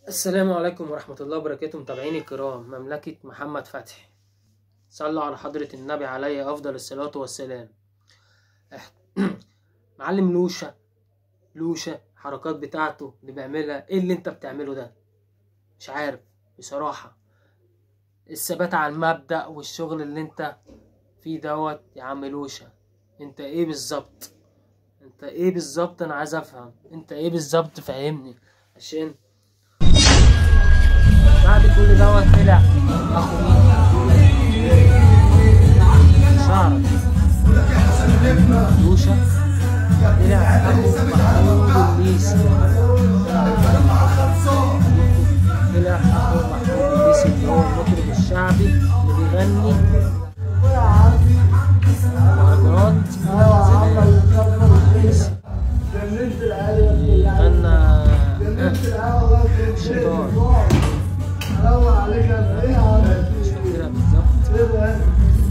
السلام عليكم ورحمة الله وبركاته متابعيني الكرام مملكة محمد فتحي صلوا على حضرة النبي عليه أفضل الصلاة والسلام إح- معلم لوشة لوشة حركات بتاعته اللي بيعملها ايه اللي انت بتعمله ده مش عارف بصراحة الثبات على المبدأ والشغل اللي انت فيه دوت يا عم لوشة انت ايه بالظبط انت ايه بالظبط انا عايز افهم انت ايه بالظبط فهمني عشان بعد كل دوت طلع اخو مين شعرك لوشة طلع اخو محمود الليسي طلع اخو محمود الليسي اللي هو المطرب الشعبي اللي بيغني مهرجانات زمان غنى شيطان مش فاكرها بالظبط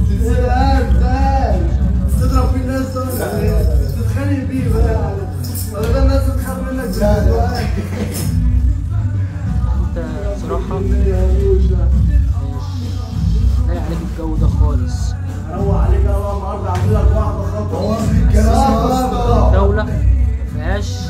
تضرب في الناس تتخانق بيه بقى ولا ده الناس بتخاف منك انت صراحة مش لاقي عليك الجو ده خالص روح عليك انا النهارده عامل لك واحده خطوه الكلام الدولة مفيهاش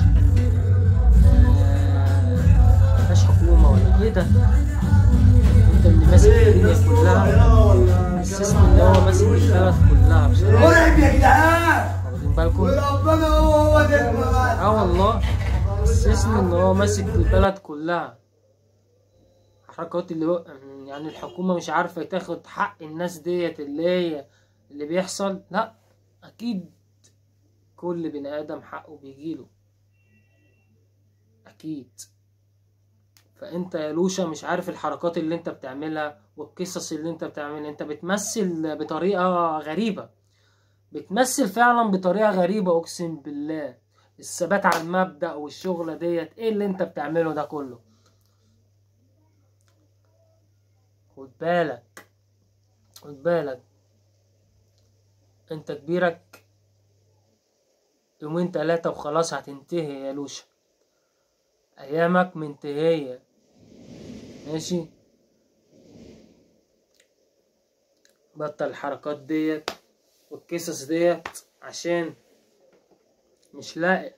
آه، مفيهاش حكومة ولا ايه ده انت اللي ماسك الدنيا كلها السيستم اللي هو ماسك البلد كلها بصراحة مرعب يا جدعان واخدين بالكم وربنا هو ده اه والله السيستم ان هو ماسك البلد كلها حركات اللي هو يعني الحكومة مش عارفة تاخد حق الناس ديت اللي هي اللي بيحصل لا اكيد كل بني ادم حقه بيجيله اكيد فانت يا لوشا مش عارف الحركات اللي انت بتعملها والقصص اللي انت بتعملها انت بتمثل بطريقة غريبة بتمثل فعلا بطريقة غريبة اقسم بالله الثبات على المبدأ والشغلة ديت ايه اللي انت بتعمله ده كله خد بالك خد بالك انت كبيرك يومين تلاتة وخلاص هتنتهي يا لوشا ايامك منتهية ماشي بطل الحركات ديت والقصص ديت عشان مش لاقي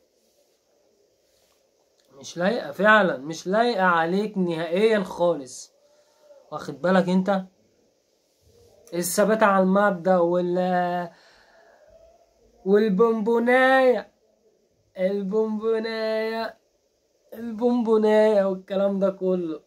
مش لايقة فعلا مش لايقة عليك نهائيا خالص واخد بالك انت الثبات على المبدأ وال والبونبوناية البونبوناية البونبوناية والكلام ده كله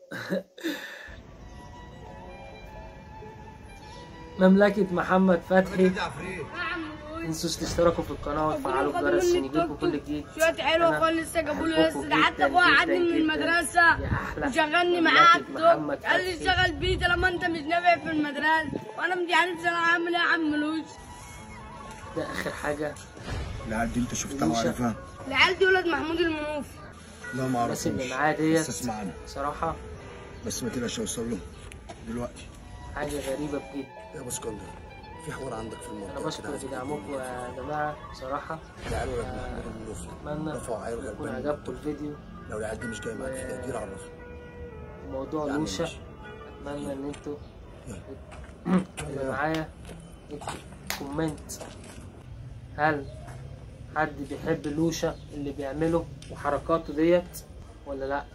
مملكة محمد فتحي متنسوش تشتركوا في القناة وتفعلوا الجرس عشان يجيلكوا كل جديد شوية حلوة أنا خالص جابوا له بحبكم بس ده حتى جداً ابويا جداً عدني من جداً. المدرسة يا أحلى وشغلني مملكة معاه على محمد التوك قال لي فتحي. اشتغل بيه طالما انت مش نافع في المدرسة وانا مش عارف انا عامل ايه يا عم لوش ده آخر حاجة العيال دي انت شفتها لوشة. وعارفها؟ العيال دي ولاد محمود المنوفي لا ما الناس اللي اعرفهمش معاه ديت بس اسمع عنها صراحة بس ما تقلقش اوصل لهم دلوقتي حاجة غريبة بجد يا ابو اسكندر في حوار عندك في أنا المنطقه بشكر عايزك بدعمكم يا جماعة صراحة العيال ولاد محمود المنوفي أتمنى رفعوا عيل يكون غلبان عجبكم الفيديو لو العيال دي مش جايه معاك في تقدير عرفها موضوع يعني لوشة ماشي. أتمنى إن انتوا يلا. اللي معايا اكتب كومنت هل حد بيحب لوشة اللي بيعمله وحركاته ديت ولا لأ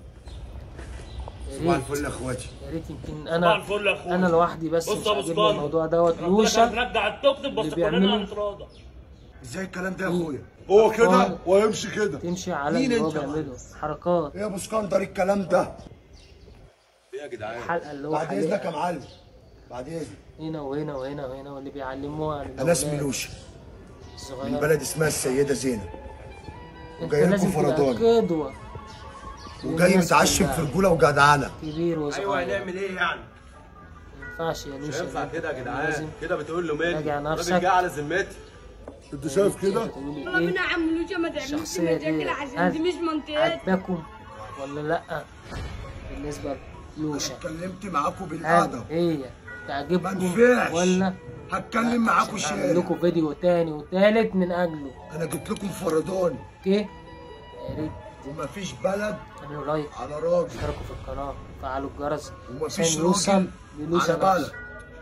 يا صباح ريت الفل يا اخواتي يا ريت يمكن صباح انا الفل يا اخويا انا لوحدي بس بص مش يا أبو عاجبني سكان. الموضوع دوت ربنا لوشة هنرجع التوك توك بس اللي كلنا بيعملوا- هنتراضى ازاي الكلام ده يا اخويا هو أطفال كده ويمشي كده تمشي على مين اللي هو أنت بقى؟ بيعمله حركات ايه يا ابو اسكندر الكلام ده الحلقة اللي هو بعد اذنك يا حلقها معلم بعد اذنك هنا وهنا وهنا وهنا واللي بيعلموها عن انا اسمي الأولاد لوشة من الصغيرة بلد اسمها السيده زينب انت وجاي لكم لازم تبقى فردان. قدوة وجاي للناس متعشم كلها. في رجوله وجدعنه كبير وصغير ايوه هنعمل ايه يعني؟ ما ينفعش يا مش لوشة هينفع كده يا لازم جدعان كده بتقول له مالي راجع نفسك. الراجل جاي على ذمتي انت شايف كده تقولي ربنا ايه يا عم لوشة ما تعملش الشخصية مشاكل دي عشان دي مش منطقتي عجبكم ولا لأ بالنسبة لوشة اتكلمت معاكم هل بالقعده هي ما تعجبكم ينفعش. ولا هتكلم معاكم اعمل شارع لكم فيديو تاني وتالت من اجله انا جبت لكم فردان اوكي يا ريت ومفيش بلد اعملوا لايك على راجل اشتركوا في القناة وفعلوا الجرس ومفيش عشان يوصل راجل للوشة على نفسه بلد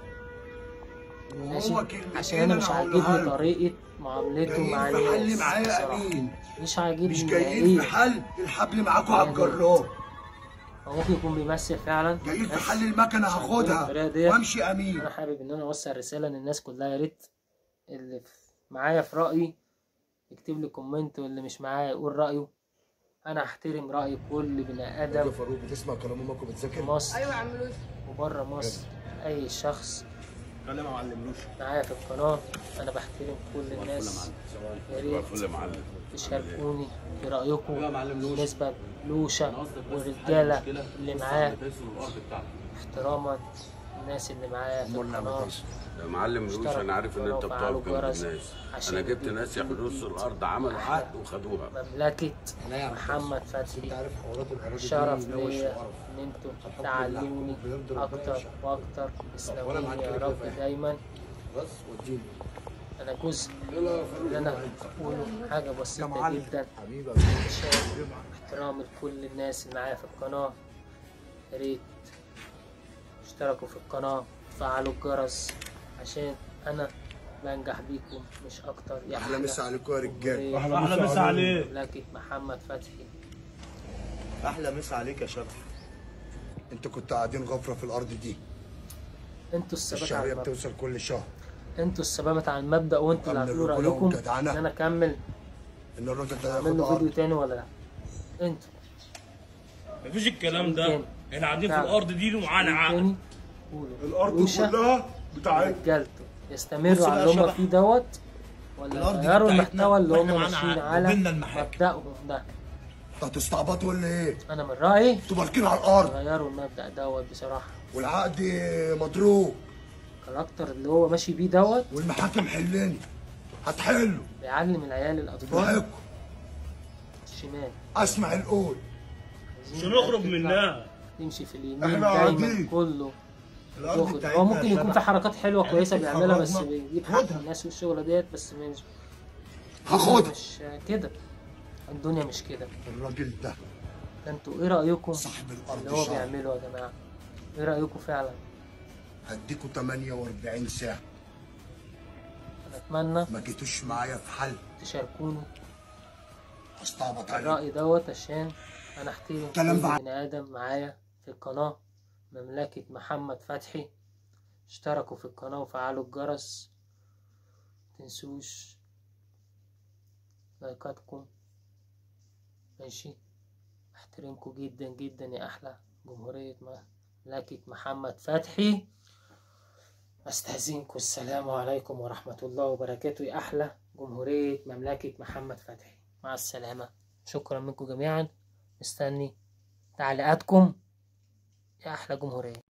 ماشي وهو كلمتين عشان انا مش هقولها عاجبني له. طريقة معاملته مع جايين في حل الناس معايا بصراحة. امين مش عاجبني مش جايين في نهائيا. حل الحبل معاكم على الجرار هو ممكن يكون بيمثل فعلا جايين في بس حل المكنه مش عاجبني الطريقة هاخدها ديت. وامشي امين انا حابب ان انا اوصل رسالة للناس كلها يا ريت اللي في- معايا في رأيي يكتب لي كومنت واللي مش معايا يقول رأيه انا احترم رأي كل بني ادم فاروق بتسمع كلام امك في وبتذاكر مصر ايوه يا عم لوش وبره مصر اي شخص انا ما علملوش معايا في القناة أنا بحترم كل الناس يا ريت تشاركوني في رأيكم بالنسبة لوشة والرجالة اللي معاه احتراما الناس اللي معايا في القناة يا معلم لوش انا عارف ان انت وفعلوا بتقف جنب الجرس الناس عشان انا جبت يديكوا ناس كل ياخدوا نص جديد. الارض عملوا عقد وخدوها مملكة محمد فتحي شرف ليا ان انتوا تعلموني اكتر واكتر تسلموني يا رب دايما انا جزء اللي انا اقوله حاجة بسيطة جدا عشان احترام لكل الناس اللي معايا في القناة يا ريت اشتركوا في القناة وفعلوا الجرس عشان انا بنجح بيكم مش اكتر يا احلى مسا عليكم يا رجاله احلى مسا عليك مملكة محمد فتحي احلى مسا عليك يا شبح انتوا كنتوا قاعدين غفره في الارض دي انتوا الثبات على الشهريه المبدأ بتوصل كل شهر انتوا الثبات على المبدأ وانتوا اللي أمن هتقولوا الرجولة رأيكم والجدعنة. ان انا اكمل ان الراجل ده اعمل ياخد له فيديو ارض تاني ولا لا انتوا مفيش الكلام ده تاني. احنا قاعدين في نعم. الارض دي ومعانا عقد تاني قولوا الارض وشة كلها بتاعتنا رجالته بص يستمروا بقى على يا اللي هم شبح. فيه دوت ولا الأرض دي يغيروا بتاعتنا المحتوى اللي هم وإحنا معانا ماشيين عقد على وبيننا المحاكم. مبدأهم ده هتستعبطوا ولا ايه؟ انا من رأيي انتوا باركين على الارض يغيروا المبدأ دوت بصراحة والعقد مضروب الكاركتر اللي هو ماشي بيه دوت والمحاكم حلني هتحلوا بيعلم العيال الأطفال براحتكم الشمال اسمع القول مش هنخرج منها تمشي في اليمين احنا دايما قاعدين. كله الارض ياخد بتاعتنا هو ممكن يا يكون شبح. في حركات حلوه كويسه عرفت بيعملها بس تخرجنا؟ بيجيب حق خدها. الناس والشغله ديت بس مش هاخدها مش كده الدنيا مش كده الراجل ده ده انتوا ايه رايكم صاحب الارض اللي هو شعب بيعمله يا جماعه ايه رايكم فعلا هديكوا 48 ساعه انا اتمنى ما جيتوش معايا في حل تشاركوني هستعبط عليكم الراي دوت عشان انا احترم كلام كل بع- بني ادم معايا في القناه مملكه محمد فتحي اشتركوا في القناه وفعلوا الجرس متنسوش لايكاتكم ماشي احترمكم جدا جدا يا احلى جمهورية مملكة محمد فتحي استهزئكم السلام عليكم ورحمة الله وبركاته يا احلى جمهورية مملكة محمد فتحي مع السلامة شكرا منكم جميعا مستني تعليقاتكم يا احلى جمهورية